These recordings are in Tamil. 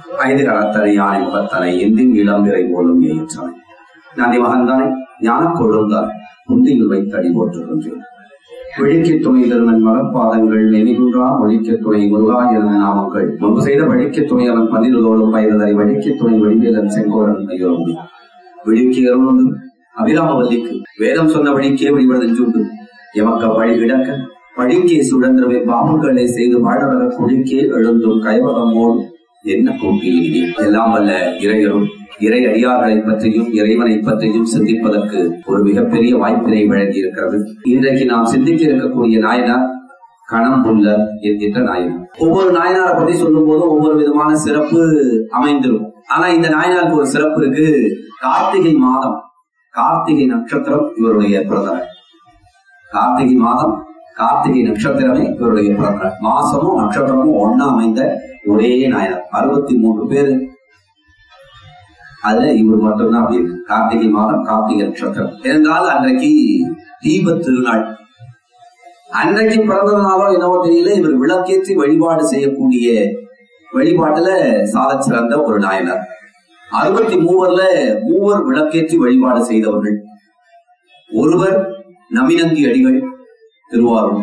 ஐந்து கரத்தனை யானை பத்தனை இந்தின் இளம்பிறை போலும் எயிற்றனை நந்தி மகந்தாய் ஞான கொழுந்தாய் முந்தியில் வைத்தடி போற்றுகின்றேன் விழிக்கு துணை திருமன் மலர்பாதங்கள் நெனிகுன்றா ஒழிக்க துணை முருகா என நாமங்கள் முன்பு செய்த வழிக்கு துணை அவன் பதிலோடும் பயிரதரை வழிக்கு துணை வடிவேலன் செங்கோரன் மையோம்பி விழிக்கு அருளுண்டு அபிராமவல்லிக்கு வேதம் சொன்ன வழிக்கே வழிபட நெஞ்சுண்டு எமக்க வழி கிடக்க வழிக்கே சுழன்றவை பாவங்களை செய்து வாழவர குழிக்கே எழுந்தும் கைவகமோடு என்ன கூட்டியிலே எல்லாம் வல்ல இறையரும் இறை அடியார்களை பற்றியும் இறைவனை பற்றியும் சிந்திப்பதற்கு ஒரு மிகப்பெரிய வாய்ப்பினை வழங்கி இருக்கிறது இன்றைக்கு நாம் சிந்திக்க இருக்கக்கூடிய நாயனார் கணம்புல்லர் என்கின்ற நாயனார் ஒவ்வொரு நாயனாரை பத்தி சொல்லும் போதும் ஒவ்வொரு விதமான சிறப்பு அமைந்திருக்கும் ஆனா இந்த நாயனாருக்கு ஒரு சிறப்பு இருக்கு கார்த்திகை மாதம் கார்த்திகை நட்சத்திரம் இவருடைய பிறந்தநாள் கார்த்திகை மாதம் கார்த்திகை நட்சத்திரமே இவருடைய பிறந்தநாள் மாசமும் நட்சத்திரமும் ஒன்னா அமைந்த ஒரே நாயனார் அறுபத்தி மூன்று பேரு அதுல இவர் மட்டும்தான் அப்படி இருக்கு கார்த்திகை மாதம் கார்த்திகை நட்சத்திரம் என்றால் அன்றைக்கு தீப திருநாள் அன்றைக்கு பிறந்ததுனாலோ என்னவோ தெரியல இவர் விளக்கேற்றி வழிபாடு செய்யக்கூடிய வழிபாட்டுல சாத சிறந்த ஒரு நாயனார் அறுபத்தி மூவர்ல மூவர் விளக்கேற்றி வழிபாடு செய்தவர்கள் ஒருவர் நமினங்கி அடிகள் திருவாரூர்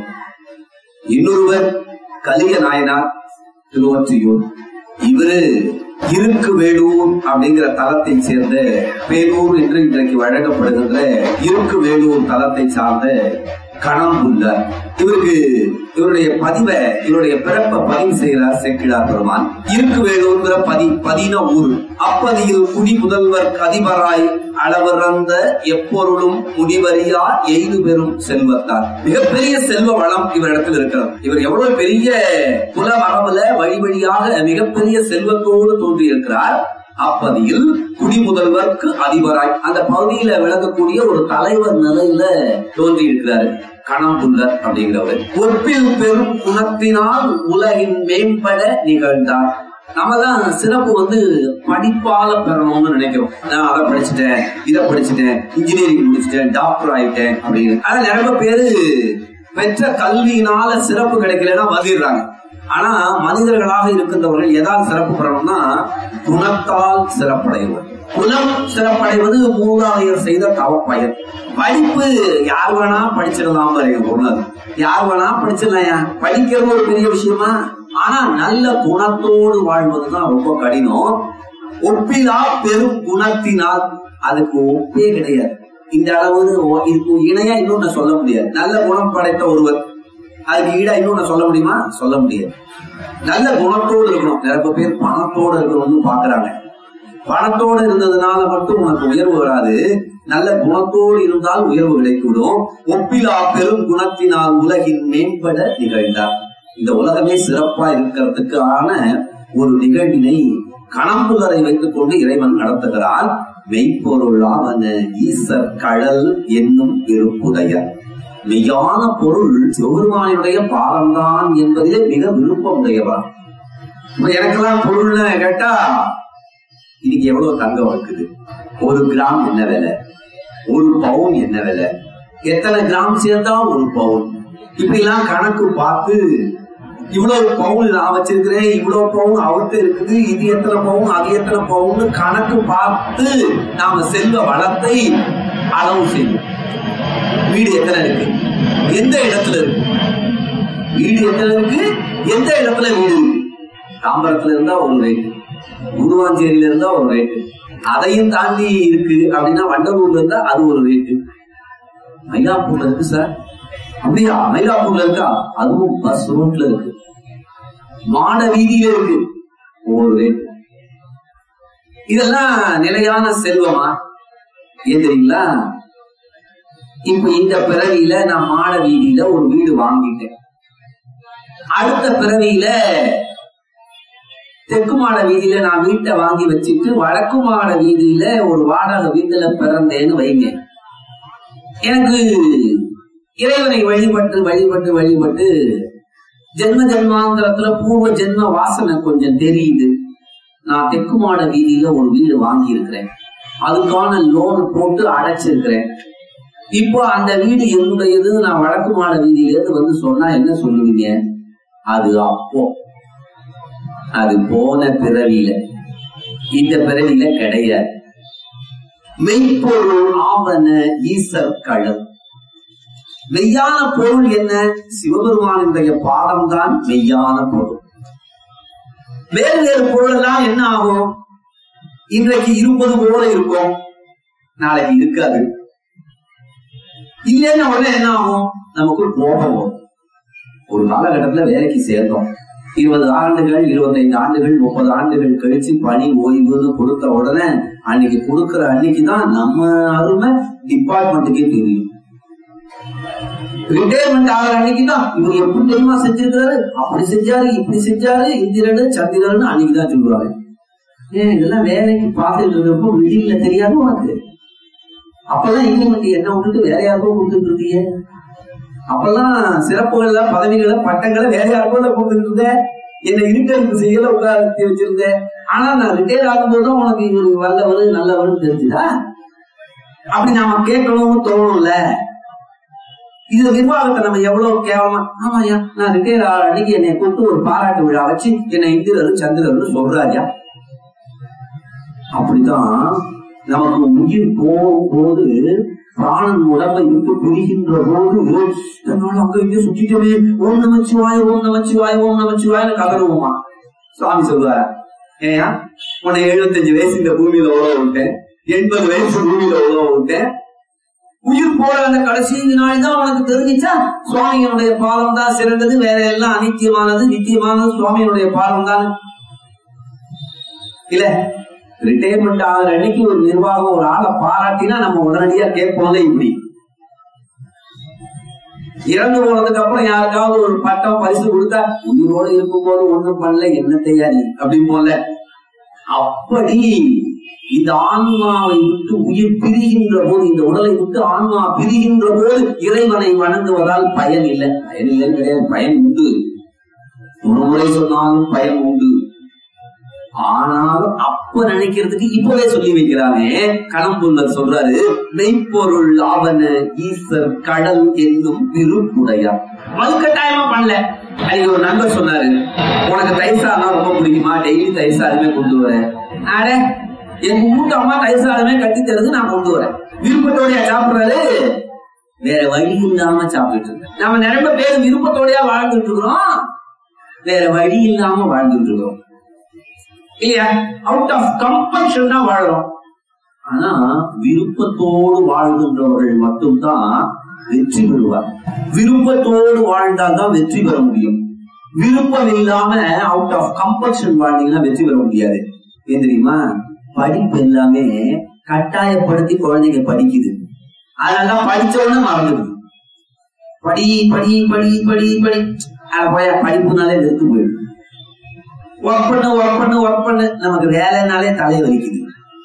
இன்னொருவர் கலிய நாயனார் திருவொற்றியூர் இவரு இருக்கு வேலூர் அப்படிங்கிற தலத்தை சேர்ந்த பேலூர் என்று இன்றைக்கு வழங்கப்படுகின்ற இருக்கு வேலூர் தலத்தை சார்ந்த கணம்புல்லார் இவருக்கு இவருடைய பதிவை இவருடைய பிறப்ப பதிவு செய்கிறார் செக்கிழார் பெருமான் இருக்கு வேலூர்ங்கிற பதி பதின ஊர் அப்பதியில் குடி முதல்வர் கதிபராய் அளவிறந்த எப்பொருளும் முடிவறியா எய்து பெறும் செல்வத்தார் மிகப்பெரிய செல்வ வளம் இவரிடத்தில் இருக்கிறது இவர் எவ்வளவு பெரிய குல மரபுல வழி வழியாக மிகப்பெரிய செல்வத்தோடு தோன்றியிருக்கிறார் அப்பதியில் குடிமுதல்வர்க்கு அதிபராய் அந்த பகுதியில விளங்கக்கூடிய ஒரு தலைவர் நிலையில தோன்றி இருக்கிறாரு கணம்புல்லர் அப்படிங்கிறவர் ஒப்பில் பெரும் குணத்தினால் உலகின் மேம்பட நிகழ்ந்தார் நம்ம தான் சிறப்பு வந்து படிப்பால பெறணும்னு நினைக்கிறோம் நான் அதை படிச்சுட்டேன் இதை படிச்சுட்டேன் இன்ஜினியரிங் முடிச்சுட்டேன் டாக்டர் ஆயிட்டேன் அப்படின்னு ஆனா நிறைய பேரு பெற்ற கல்வியினால சிறப்பு கிடைக்கலன்னா வந்துடுறாங்க ஆனா மனிதர்களாக இருக்கின்றவர்கள் எதால் சிறப்பு பெறணும்னா குணத்தால் சிறப்படைவர் குணம் சிறப்படைவது மூதாதையர் செய்த தவப்பயன் படிப்பு யார் வேணா படிச்சிடலாம் ஒண்ணு யார் வேணா படிச்சிடலாம் படிக்கிறது ஒரு பெரிய விஷயமா ஆனா நல்ல குணத்தோடு வாழ்வதுதான் ரொம்ப கடினம் ஒப்பிலா பெரும் குணத்தினால் அதுக்கு ஒப்பே கிடையாது இந்த அளவு இதுக்கு இணையா இன்னொன்னு சொல்ல முடியாது நல்ல குணம் படைத்த ஒருவர் அதுக்கு ஈடா இன்னொன்னு சொல்ல முடியுமா சொல்ல முடியாது நல்ல குணத்தோடு இருக்கணும் நிறைய பேர் பணத்தோடு இருக்கணும்னு பாக்குறாங்க பணத்தோடு இருந்ததுனால மட்டும் உனக்கு உயர்வு வராது நல்ல குணத்தோடு இருந்தால் உயர்வு கிடைத்துவிடும் ஒப்பிலா பெரும் குணத்தினால் உலகின் மேம்பட நிகழ்ந்தார் இந்த உலகமே சிறப்பா இருக்கிறதுக்கான ஒரு நிகழ்வினை கணம்புதரை வைத்துக் கொண்டு இறைவன் நடத்துகிறார் மெய்ப்பொருளாவன ஈசர் கடல் என்னும் விருப்புடையர் மெய்யான பொருள் சிவபெருமானுடைய பாரம்தான் என்பதிலே மிக விருப்பம் உடையவா எனக்கெல்லாம் பொருள்னு கேட்டா இன்னைக்கு எவ்வளவு தங்கம் இருக்குது ஒரு கிராம் என்ன விலை ஒரு பவுன் என்ன விலை எத்தனை கிராம் சேர்த்தா ஒரு பவுன் இப்படி எல்லாம் கணக்கு பார்த்து இவ்வளவு பவுன் நான் வச்சிருக்கிறேன் இவ்வளவு பவுன் அவர்கிட்ட இருக்குது இது எத்தனை பவுன் அது எத்தனை பவுன் கணக்கு பார்த்து நாம செல்வ வளத்தை அளவு செய்யும் வீடு எத்தனை இருக்கு எந்த இடத்துல இருக்கு வீடு எத்தனை இருக்கு எந்த இடத்துல வீடு இருக்கு தாம்பரத்துல இருந்தா ஒரு ரேட்டு குருவாஞ்சேரியில இருந்தா ஒரு ரேட்டு அதையும் தாண்டி இருக்கு அப்படின்னா வண்டலூர்ல இருந்தா அது ஒரு ரேட்டு மயிலாப்பூர்ல இருக்கு சார் அப்படியா மயிலாப்பூர்ல இருக்கா அதுவும் பஸ் ரோட்ல இருக்கு மாட வீதியில இருக்கு ஒரு ரேட்டு இதெல்லாம் நிலையான செல்வமா ஏன் தெரியுங்களா இப்ப இந்த பிறவியில நான் மாட வீதியில ஒரு வீடு வாங்கிட்டேன் அடுத்த பிறவியில தெற்கு மாட வீதியில நான் வீட்டை வாங்கி வச்சுட்டு வடக்கு மாட வீதியில ஒரு வாடகை வீட்டுல பிறந்தேன்னு வைங்க எனக்கு இறைவனை வழிபட்டு வழிபட்டு வழிபட்டு ஜென்ம ஜென்மாந்திரத்துல பூர்வ ஜென்ம வாசனை கொஞ்சம் தெரியுது நான் தெற்கு மாட வீதியில ஒரு வீடு வாங்கி இருக்கிறேன் அதுக்கான லோன் போட்டு அடைச்சிருக்கிறேன் இப்போ அந்த வீடு என்னுடையது நான் வடக்கு மாட வீதியில இருந்து வந்து சொன்னா என்ன சொல்லுவீங்க அது அப்போ அது போன பிறவியில இந்த பிறவில கிடையாது மெய்ப்பொருள் ஆவன ஈசர் களம் மெய்யான பொருள் என்ன சிவபெருமானுடைய பாதம் தான் மெய்யான பொருள் வேறு வேறு பொருள் எல்லாம் என்ன ஆகும் இன்றைக்கு இருப்பது போல இருக்கும் நாளைக்கு இருக்காது இல்லைன்னு உடனே என்ன ஆகும் நமக்கு கோபம் வரும் ஒரு காலகட்டத்துல வேலைக்கு சேர்ந்தோம் இருபது ஆண்டுகள் இருபத்தைந்து ஆண்டுகள் முப்பது ஆண்டுகள் கழிச்சு பணி ஓய்வுன்னு கொடுத்த உடனே அன்னைக்கு கொடுக்கிற அன்னைக்கு தான் நம்ம அருமை டிபார்ட்மெண்ட்டுக்கே தெரியும் ரிட்டையர்மெண்ட் ஆகிற அன்னைக்கு தான் இவர் எப்படி தெரியுமா செஞ்சிருக்காரு அப்படி செஞ்சாரு இப்படி செஞ்சாரு இந்திரனு சந்திரன் அன்னைக்கு தான் சொல்லுவாங்க ஏன் இதெல்லாம் வேலைக்கு பார்த்துட்டு இருக்கப்போ வெளியில தெரியாது உனக்கு அப்பெல்லாம் இன்கிரிமெண்ட் என்ன விட்டுட்டு வேற யாருக்கோ கொடுத்துட்டு இருக்கீங்க அப்பெல்லாம் சிறப்புகள்ல பதவிகளை பட்டங்களை வேற யாருக்கோ தான் கொடுத்துட்டு இருந்தேன் என்ன இருட்டருக்கு செய்யல உட்கார வச்சிருந்தேன் ஆனா நான் ரிட்டையர் ஆகும்போதும் உனக்கு இவரு வல்லவர் நல்லவர் தெரிஞ்சுதா அப்படி நாம கேட்கணும்னு தோணும்ல இது நிர்வாகத்தை நம்ம எவ்வளவு கேவலமா ஆமாயா நான் ரிட்டையர் ஆகிற அன்னைக்கு என்னை கூப்பிட்டு ஒரு பாராட்டு விழா வச்சு என்னை இந்திரரு சந்திரரு சொல்றாஜா அப்படிதான் நமக்கு உயிர் போகும் போது பிராணன் உடம்பை விட்டு பிரிகின்ற போது என்னால அங்க இங்கே சுத்திட்டவே ஓம் நமச்சிவாய் ஓம் நமச்சிவாய் ஓம் நமச்சிவாய்னு கதறுவோமா சுவாமி சொல்லுவார ஏயா உன்னை எழுபத்தஞ்சு வயசு இந்த பூமியில உழவ விட்டேன் எண்பது வயசு பூமியில உழவ விட்டேன் உயிர் போற அந்த கடைசி நாள் தான் உனக்கு தெரிஞ்சிச்சா சுவாமியினுடைய பாதம் தான் சிறந்தது வேற எல்லாம் அனித்தியமானது நித்தியமானது சுவாமியினுடைய பாதம் தான் இல்ல ரிட்டையர்மெண்ட் ஆகிற அன்னைக்கு ஒரு நிர்வாகம் ஒரு ஆளை பாராட்டினா நம்ம உடனடியா கேட்போம்ல இப்படி இறந்து போனதுக்கு அப்புறம் யாருக்காவது ஒரு பட்டம் பரிசு கொடுத்தா உயிரோடு இருக்கும்போது ஒண்ணும் பண்ணல என்ன தயாரி அப்படின்னு போல அப்படி இந்த ஆன்மாவை விட்டு உயிர் பிரிகின்ற போது இந்த உடலை விட்டு ஆன்மா பிரிகின்ற போது இறைவனை வணங்குவதால் பயன் இல்லை பயன் இல்லைன்னு கிடையாது பயன் உண்டு ஒரு முறை சொன்னாலும் பயன் உண்டு ஆனாலும் அப்ப நினைக்கிறதுக்கு இப்பவே சொல்லி வைக்கிறானே களம்புள்ளர் சொல்றாரு மெய்ப்பொருள் ஆவன ஈஸ்வர் கடல் என்னும் திருப்புடையார் வலுக்கட்டாயமா பண்ணல அன்னைக்கு ஒரு நண்பர் சொன்னாரு உனக்கு தயிர் சாதம் ரொம்ப பிடிக்குமா டெய்லி தயிர் சாதமே கொண்டு வரேன் அட எங்க வீட்டு அம்மா தயிர் சாதமே கட்டி தருது நான் கொண்டு வரேன் விருப்பத்தோடய சாப்பிடுறாரு வேற வழி இல்லாம சாப்பிட்டு இருக்கேன் நம்ம நிறைய பேர் விருப்பத்தோடயா வாழ்ந்துட்டு இருக்கிறோம் வேற வழி இல்லாம வாழ்ந்துட்டு இருக்கிறோம் இல்லையா அவுட் ஆஃப் கம்பல்ஷன் தான் வாழறோம் ஆனா விருப்பத்தோடு வாழ்கின்றவர்கள் மட்டும்தான் வெற்றி பெறுவார் விருப்பத்தோடு வாழ்ந்தால்தான் வெற்றி பெற முடியும் விருப்பம் இல்லாம அவுட் ஆஃப் கம்பல்ஷன் வாழ்ந்தீங்கன்னா வெற்றி பெற முடியாது ஏன் தெரியுமா படிப்பு எல்லாமே கட்டாயப்படுத்தி குழந்தைங்க படிக்குது அதெல்லாம் படிச்ச உடனே மறந்துடுது படி படி படி படி படி அட போய் படிப்புனாலே வெறுத்து போயிடுது ஒர்க் பண்ணு ஒர்க் பண்ணு ஒர்க் பண்ணு நமக்கு வேலைனாலே தலை வலிக்குது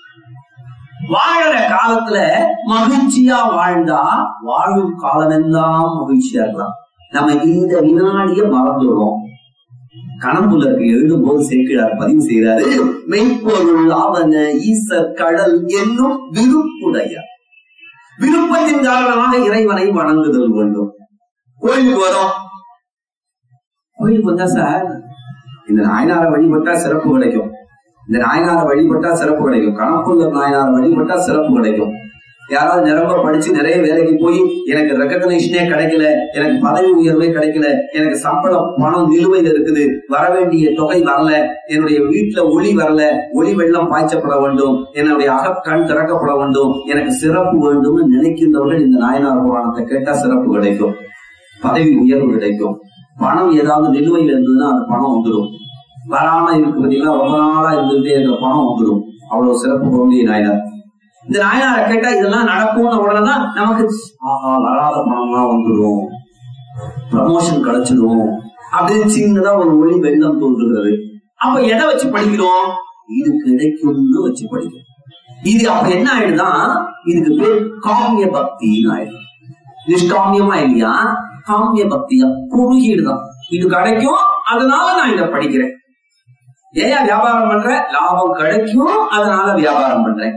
வாழற காலத்துல மகிழ்ச்சியா வாழ்ந்தா வாழும் காலமெல்லாம் மகிழ்ச்சியா இருக்கலாம் நம்ம இந்த வினாடிய மறந்துடுறோம் கணம்புலருக்கு எழுதும் போது சேர்க்கிறார் பதிவு செய்கிறாரு மெய்ப்பொருள் ஆவன ஈசர் கடல் என்னும் விருப்புடைய விருப்பத்தின் காரணமாக இறைவனை வணங்குதல் வேண்டும் கோயிலுக்கு வரோம் கோயிலுக்கு வந்தா சார் இந்த நாயனாரை வழிபட்டா சிறப்பு கிடைக்கும் இந்த நாயனாரை வழிபட்டா சிறப்பு கிடைக்கும் கணக்குள்ள நாயனாரை வழிபட்டா சிறப்பு கிடைக்கும் யாராவது நிரம்ப படிச்சு நிறைய வேலைக்கு போய் எனக்கு ரெக்கக்னேஷனே கிடைக்கல எனக்கு பதவி உயர்வே கிடைக்கல எனக்கு சம்பளம் பணம் நிலுவையில் இருக்குது வர வேண்டிய தொகை வரல என்னுடைய வீட்டுல ஒளி வரல ஒளி வெள்ளம் பாய்ச்சப்பட வேண்டும் என்னுடைய அகக்கண் திறக்கப்பட வேண்டும் எனக்கு சிறப்பு வேண்டும்னு நினைக்கின்றவர்கள் இந்த நாயனார் புராணத்தை கேட்டா சிறப்பு கிடைக்கும் பதவி உயர்வு கிடைக்கும் பணம் ஏதாவது நிலுவையில் இருந்ததுன்னா அந்த பணம் வந்துடும் வராம இருக்கு பார்த்தீங்கன்னா ரொம்ப நாளா இருந்துகிட்டே இருக்கிற பணம் வந்துடும் அவ்வளவு சிறப்பு பொருந்திய நாயனார் இந்த நாயனாரை கேட்டா இதெல்லாம் நடக்கும்னு உடனே தான் நமக்கு ஆஹா வராத பணம்லாம் வந்துடும் ப்ரமோஷன் கிடைச்சிடும் அப்படின்னு சின்னதா ஒரு ஒளி வெள்ளம் தோன்றுகிறது அப்ப எதை வச்சு படிக்கிறோம் இது கிடைக்கும்னு வச்சு படிக்கிறோம் இது அப்ப என்ன ஆயிடுதான் இதுக்கு பேர் காமிய பக்தின்னு ஆயிடும் நிஷ்காமியமா இல்லையா காமிய பக்தியா குறுகீடுதான் இது கிடைக்கும் அதனால நான் இத படிக்கிறேன் ஏன் வியாபாரம் பண்ற லாபம் கிடைக்கும் அதனால வியாபாரம் பண்றேன்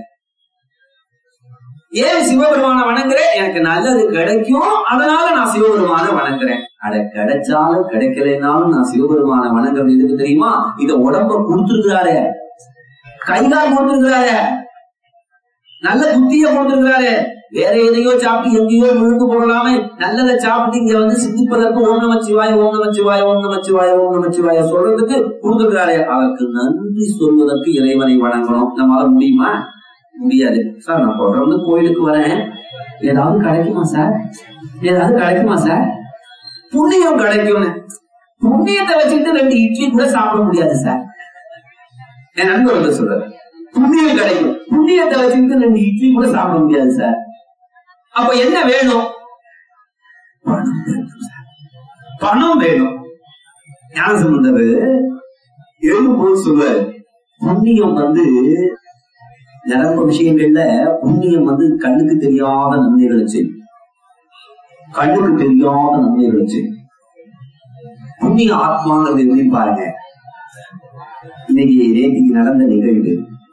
ஏன் சிவபெருமான வணங்குறேன் எனக்கு நல்லது கிடைக்கும் அதனால நான் சிவபெருமான வணங்குறேன் அட கிடைச்சாலும் கிடைக்கலைனாலும் நான் சிவபெருமான வணங்குறது எதுக்கு தெரியுமா இத உடம்ப கொடுத்துருக்கிறாரே கைகால் கொடுத்திருக்கிறாரு நல்ல புத்திய கொடுத்திருக்கிறாரு வேற எதையோ சாப்பிட்டு எங்கேயோ விழுந்து போகலாமே நல்லதை சாப்பிட்டு இங்க வந்து சிந்திப்பதற்கு ஓம் நமச்சிவாய ஓம் நமச்சிவாய ஓம் நமச்சிவாய ஓம் நமச்சிவாய சொல்றதுக்கு கொடுத்துருக்காரு அதற்கு நன்றி சொல்வதற்கு இறைவனை வணங்கணும் நம்மளால முடியுமா முடியாது சார் நான் தொடர்ந்து கோயிலுக்கு வரேன் ஏதாவது கிடைக்குமா சார் ஏதாவது கிடைக்குமா சார் புண்ணியம் கிடைக்கும்னு புண்ணியத்தை வச்சுக்கிட்டு ரெண்டு இட்லி கூட சாப்பிட முடியாது சார் என் நண்பர் வந்து சொல்றாரு புண்ணியம் கிடைக்கும் புண்ணியத்தை வச்சுக்கிட்டு ரெண்டு இட்லி கூட சாப்பிட முடியாது சார் அப்ப என்ன வேணும் பணம் வேணும் சார். பணம் வேணும் ஞானசம்பந்தர் எழுதும்போது சொல்லுவாரு புண்ணியம் வந்து நிரம்ப விஷயங்கள்ல புண்ணியம் வந்து கண்ணுக்கு தெரியாத நன்மைகளை செய்யும் கண்ணுக்கு தெரியாத நன்மைகளை செய்யும் புண்ணிய ஆத்மாங்கிறது எப்படி பாருங்க இன்னைக்கு நேற்றுக்கு நடந்த நிகழ்வு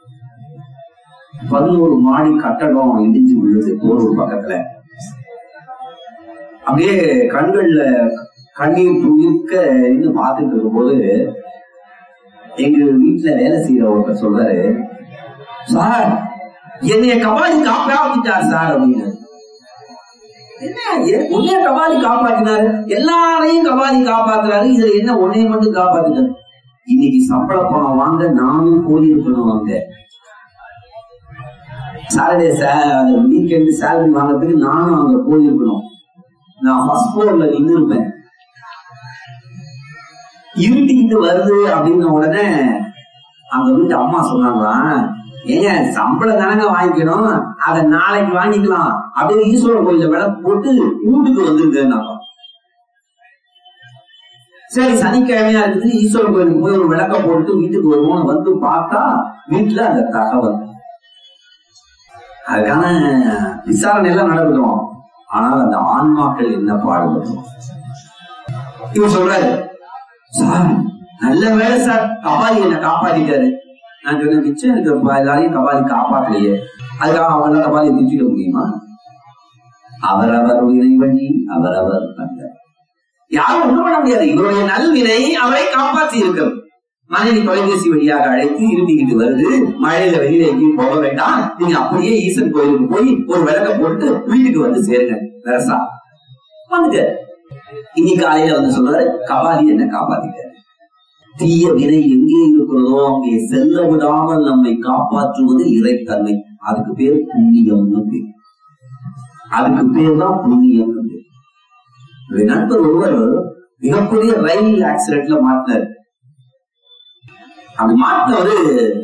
பதினோரு மாடி கட்டடம் இடிஞ்சு விழுது போரூர் பக்கத்துல அப்படியே கண்கள்ல கண்ணீர் துணிக்க இருந்து பார்த்துட்டு இருக்கும்போது எங்க வீட்டுல வேலை செய்யற ஒருத்தர் சொல்றாரு சார் என்னைய கபாலி காப்பாத்திட்டார் சார் அப்படின்னு என்ன ஏ- உன்னைய கபாலி காப்பாத்தினாரு எல்லாரையும் கபாலி காப்பாத்துறாரு இதுல என்ன உன்னைய மட்டும் காப்பாத்திட்டாரு இன்னைக்கு சம்பள பணம் வாங்க நானும் போயிருக்கணும் அங்க சாட்டர்டே அந்த வீக்கெண்ட் சேலரி வாங்குறதுக்கு நானும் அங்க போயிருக்கணும் நான் ஃபர்ஸ்ட் ஃப்ளோர்ல நின்று இருப்பேன் இருட்டிக்கிட்டு வருது அப்படின்ன உடனே அங்க வீட்டு அம்மா சொன்னாங்களா ஏங்க சம்பளம் தானங்க வாங்கிக்கணும் அத நாளைக்கு வாங்கிக்கலாம் அப்படின்னு ஈஸ்வரன் கோயில விளக்கு போட்டு வீட்டுக்கு வந்துருக்கேன் சரி சனிக்கிழமையா இருக்குது ஈஸ்வரன் கோயிலுக்கு போய் ஒரு விளக்க போட்டு வீட்டுக்கு வருவோம் வந்து பார்த்தா வீட்டுல அந்த தகவல் அதுக்கான விசாரணை எல்லாம் நடக்கட்டும் ஆனால் அந்த ஆன்மாக்கள் என்ன பாடுபடும் இவர் சொல்றாரு சார் நல்ல வேலை சார் கபாலி என்ன காப்பாத்திட்டாரு நான் சொன்னேன் மிச்சம் இருக்க எல்லாரையும் கபாலி காப்பாற்றலையே அதுக்காக அவங்க கபாலியை திட்டிட முடியுமா அவரவர் இறைவழி அவரவர் தந்த யாரும் ஒண்ணும் பண்ண முடியாது இவருடைய நல்வினை அவரை காப்பாற்றி இருக்கிறது மனைவி தொலைபேசி வழியாக அழைத்து இருட்டிக்கிட்டு வருது மழையில வெளியில எங்கேயும் போக வேண்டாம் நீங்க அப்படியே ஈசன் கோயிலுக்கு போய் ஒரு விளக்க போட்டு வீட்டுக்கு வந்து சேருங்க நரசா வந்துட்டு இன்னைக்கு காலையில வந்து சொல்றாரு கபாலி என்ன காப்பாத்திட்டாரு தீய வினை எங்கே இருக்கிறதோ அங்கே செல்ல விடாமல் நம்மை காப்பாற்றுவது இறைத்தன்மை அதுக்கு பேர் புண்ணியம்னு பேர் அதுக்கு பேர் தான் புண்ணியம்னு பேர் என்னுடைய நண்பர் ஒருவர் மிகப்பெரிய ரயில் ஆக்சிடென்ட்ல மாட்டினார் அப்படி மாட்டினவரு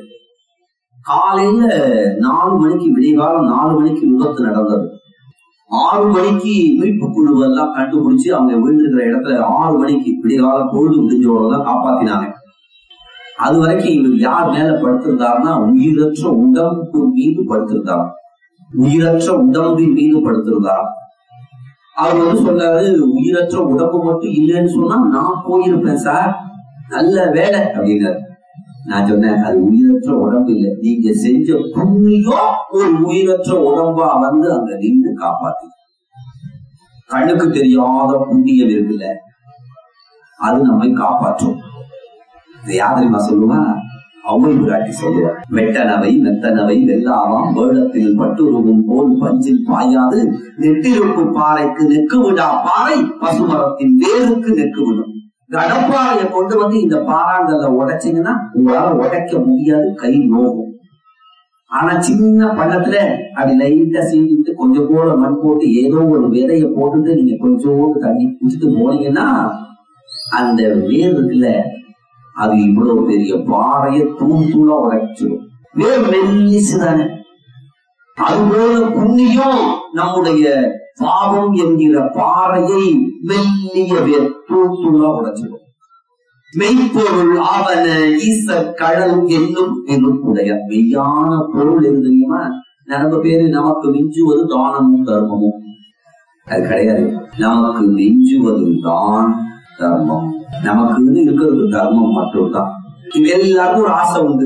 காலையில நாலு மணிக்கு விடிகாலம் நாலு மணிக்கு விபத்து நடந்தது ஆறு மணிக்கு மீட்பு குழு எல்லாம் கண்டுபிடிச்சு அவங்க விழுந்திருக்கிற இடத்துல ஆறு மணிக்கு விடிகால பொழுது முடிஞ்சவரெல்லாம் காப்பாத்தினாங்க அது வரைக்கும் இவர் யார் மேல படுத்திருந்தாருன்னா உயிரற்ற உடம்பு மீது படுத்திருந்தார் உயிரற்ற உடம்பின் மீது படுத்திருந்தார் அவர் வந்து சொன்னாரு உயிரற்ற உடம்பு மட்டும் இல்லைன்னு சொன்னா நான் போயிருப்பேன் சார் நல்ல வேலை அப்படின்னாரு நான் சொன்னேன் அது உயிரற்ற உடம்பு இல்லை நீங்க செஞ்ச புண்ணியம் ஒரு உயிரற்ற உடம்பா வந்து அங்க நின்று காப்பாத்து கண்ணுக்கு தெரியாத புண்ணியம் இருக்குல்ல அது நம்மை காப்பாற்றும் இதை யார் தெரியுமா சொல்லுவா அவை பிராட்டி சொல்லுவார் வெட்டனவை மெத்தனவை வெல்லாவாம் வேளத்தில் பட்டுருவும் போல் பஞ்சில் பாயாது நெட்டிருப்பு பாறைக்கு நெக்கு விடா பாறை பசுமரத்தின் வேருக்கு நெக்கு விடும் கடப்பாறையை கொண்டு வந்து இந்த பாறாங்கல்ல உடைச்சீங்கன்னா உங்களால உடைக்க முடியாது கை நோகும் ஆனா சின்ன பள்ளத்துல அப்படி லைட்டா சீவிட்டு கொஞ்சம் போல மண் போட்டு ஏதோ ஒரு விதைய போட்டுட்டு நீங்க கொஞ்சோண்டு தண்ணி குடிச்சிட்டு போனீங்கன்னா அந்த வேர் இருக்குல்ல அது இவ்வளவு பெரிய பாறைய தூள் தூளா உடைச்சிடும் வேர் மெல்லிசு தானே அதுபோல புண்ணியம் நம்முடைய பாவம் என்கிற பாறையை மெல்லிய வேர் தூள் தூளா உடைச்சிடும் மெய்ப்பொருள் ஆவன ஈச கடல் என்னும் என்னுடைய மெய்யான பொருள் எது தெரியுமா நம்ம பேரு நமக்கு மிஞ்சுவது தானமும் தர்மமும் அது கிடையாது நமக்கு மிஞ்சுவது தான் தர்மம் நமக்கு இருக்கிறது தர்மம் மட்டும்தான் இது எல்லாருக்கும் ஒரு ஆசை உண்டு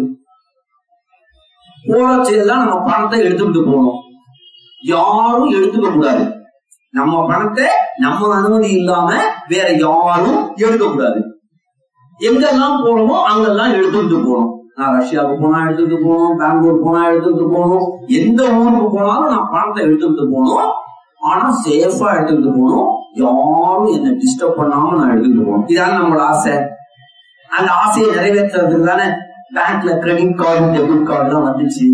போறச்செல்லாம் நம்ம பணத்தை எடுத்துக்கிட்டு போகணும் யாரும் எடுத்துக்க கூடாது நம்ம பணத்தை நம்ம அனுமதி இல்லாம வேற யாரும் எடுக்க கூடாது எங்கெல்லாம் போறோமோ அங்கெல்லாம் எடுத்துக்கிட்டு போகணும் நான் ரஷ்யாவுக்கு போனா எடுத்துட்டு போகணும் பெங்களூர் போனா எடுத்துட்டு போகணும் எந்த ஊருக்கு போனாலும் நான் பணத்தை எடுத்துட்டு போகணும் ஆனா சேஃபா எடுத்துட்டு போகணும் யாரும் என்ன டிஸ்டர்ப் பண்ணாம நான் எடுத்துட்டு போகணும் இதான் நம்மளோட ஆசை அந்த ஆசையை நிறைவேற்றுறதுக்கு தானே பேங்க்ல கிரெடிட் கார்டு டெபிட் கார்டு எல்லாம் வந்துச்சு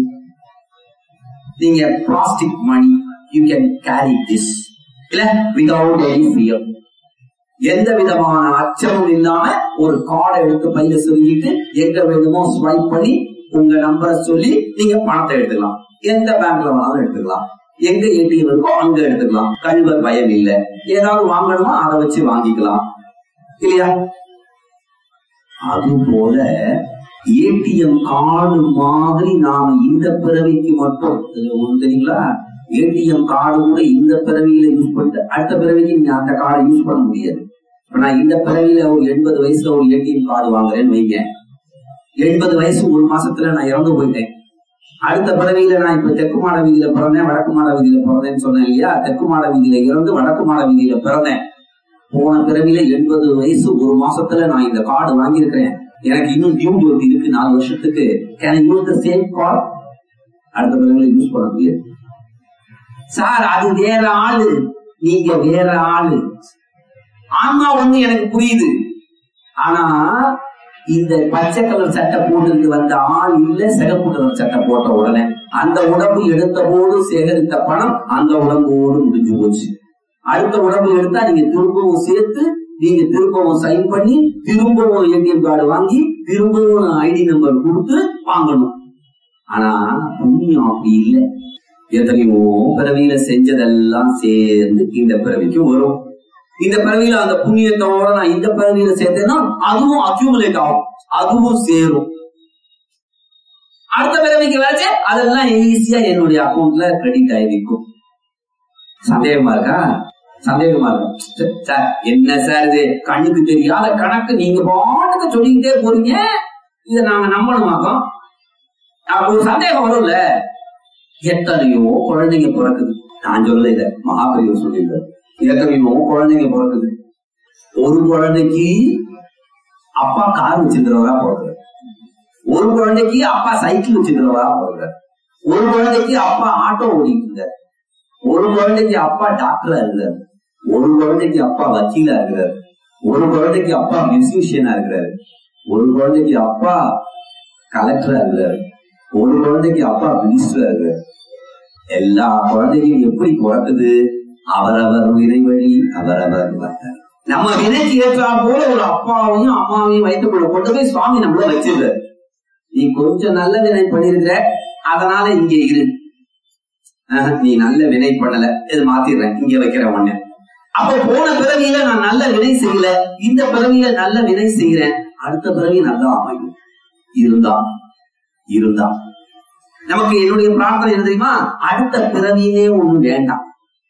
நீங்க plastic money you can carry this இல்ல விதவுட் எனி ஃபியர் எந்த விதமான அச்சமும் இல்லாம ஒரு கார்டை எடுத்து பையில சொல்லிட்டு எங்க வேணுமோ ஸ்வைப் பண்ணி உங்க நம்பரை சொல்லி நீங்க பணத்தை எடுத்துக்கலாம் எந்த பேங்க்ல வேணாலும் எடுத்துக்கலாம் எங்க ஏடிஎம் இருக்கோ அங்க எடுத்துக்கலாம் கல்வர் பயம் இல்ல ஏதாவது வாங்கணுமா அதை வச்சு வாங்கிக்கலாம் இல்லையா அது போல ஏடிஎம் கார்டு மாதிரி நாம இந்த பிறவிக்கு மட்டும் இதுல ஒண்ணு தெரியுங்களா ஏடிஎம் கார்டு கூட இந்த பிறவியில யூஸ் பண்ணிட்டு அடுத்த பிறவிக்கு நீங்க அந்த கார்டை யூஸ் பண்ண முடியாது இப்ப நான் இந்த பிறவியில ஒரு எண்பது வயசுல ஒரு ஏடிஎம் கார்டு வாங்குறேன்னு வைங்க எண்பது வயசு ஒரு மாசத்துல நான் இறந்து போயிட்டேன் அடுத்த பிறவியில நான் இப்ப தெற்கு மாட வீதியில பிறந்தேன் வடக்கு மாட வீதியில பிறந்தேன்னு சொன்னேன் இல்லையா தெற்கு மாட வீதியில இறந்து வடக்கு மாட வீதியில பிறந்தேன் போன பிறவியில எண்பது வயசு ஒரு மாசத்துல நான் இந்த கார்டு வாங்கியிருக்கிறேன் எனக்கு இன்னும் டியூ ஜோதி இருக்கு நாலு வருஷத்துக்கு can use the same card அடுத்த பிறவியில யூஸ் பண்ண முடியாது சார் அது வேற ஆளு நீங்க வேற ஆளு ஆமா ஒண்ணு எனக்கு புரியுது ஆனா இந்த பச்சை கலர் சட்டை போட்டு வந்த ஆள் இல்ல சிகப்பு கலர் சட்டை போட்ட உடனே அந்த உடம்பு எடுத்த போது சேகரித்த பணம் அந்த உடம்போடு முடிஞ்சு போச்சு அடுத்த உடம்பு எடுத்தா நீங்க திரும்பவும் சேர்த்து நீங்க திரும்பவும் சைன் பண்ணி திரும்பவும் ஏடிஎம் கார்டு வாங்கி திரும்பவும் ஐடி நம்பர் கொடுத்து வாங்கணும் ஆனா புண்ணியம் அப்படி இல்லை எத்தனையோ பிறவியில செஞ்சதெல்லாம் சேர்ந்து இந்த பிறவிக்கு வரும் இந்த பிறவியில அந்த புண்ணியத்தோட நான் இந்த பிறவியில சேர்த்தேன்னா அதுவும் அக்யூமுலேட் ஆகும் அதுவும் சேரும் அடுத்த பிறவிக்கு வரைச்சு அதெல்லாம் ஈஸியா என்னுடைய அக்கௌண்ட்ல கிரெடிட் ஆயிருக்கும் சந்தேகமா இருக்கா சந்தேகமா இருக்கும் சார் என்ன சார் இது கண்ணுக்கு தெரியாத கணக்கு நீங்க பாட்டுக்கு சொல்லிக்கிட்டே போறீங்க இதை நாங்க நம்பணுமாக்கோம் அப்ப ஒரு சந்தேகம் வரும்ல எத்தனையோ குழந்தைங்க பிறக்குது நான் சொல்லல இத மகாபெரியவர் சொல்லியிருக்காரு எத்தனையோ குழந்தைங்க பிறக்குது ஒரு குழந்தைக்கு அப்பா கார் வச்சிருக்கிறவரா பிறகுறாரு ஒரு குழந்தைக்கு அப்பா சைக்கிள் வச்சிருக்கிறவரா பிறகுறாரு ஒரு குழந்தைக்கு அப்பா ஆட்டோ ஓடிட்டு இருக்காரு ஒரு குழந்தைக்கு அப்பா டாக்டரா இருக்கிறாரு ஒரு குழந்தைக்கு அப்பா வக்கீலா இருக்கிறாரு ஒரு குழந்தைக்கு அப்பா மியூசிஷியனா இருக்கிறாரு ஒரு குழந்தைக்கு அப்பா கலெக்டரா இருக்கிறாரு ஒரு குழந்தைக்கு அப்பா மினிஸ்டரா இருக்கிறாரு எல்லா குழந்தைகளும் எப்படி பிறக்குது அவரவர் வினைவழி அவரவர் வந்தார் நம்ம வினைக்கு ஏற்றா போல ஒரு அப்பாவையும் அம்மாவையும் வைத்துக்கொள்ள கொண்டு போய் சுவாமி நம்மள வச்சிருக்காரு நீ கொஞ்சம் நல்ல வினை பண்ணிருக்கிற அதனால இங்க இரு ஆஹ், நீ நல்ல வினை பண்ணல இது மாத்திடுறேன் இங்க வைக்கிற உடனே அப்ப போன பிறவியில நான் நல்ல வினை செய்யல இந்த பிறவியில நல்ல வினை செய்யறேன் அடுத்த பிறவி நல்லா அமையும் இருந்தா இருந்தா நமக்கு என்னுடைய பிரார்த்தனை என்ன தெரியுமா அடுத்த பிறவியே ஒண்ணு வேண்டாம்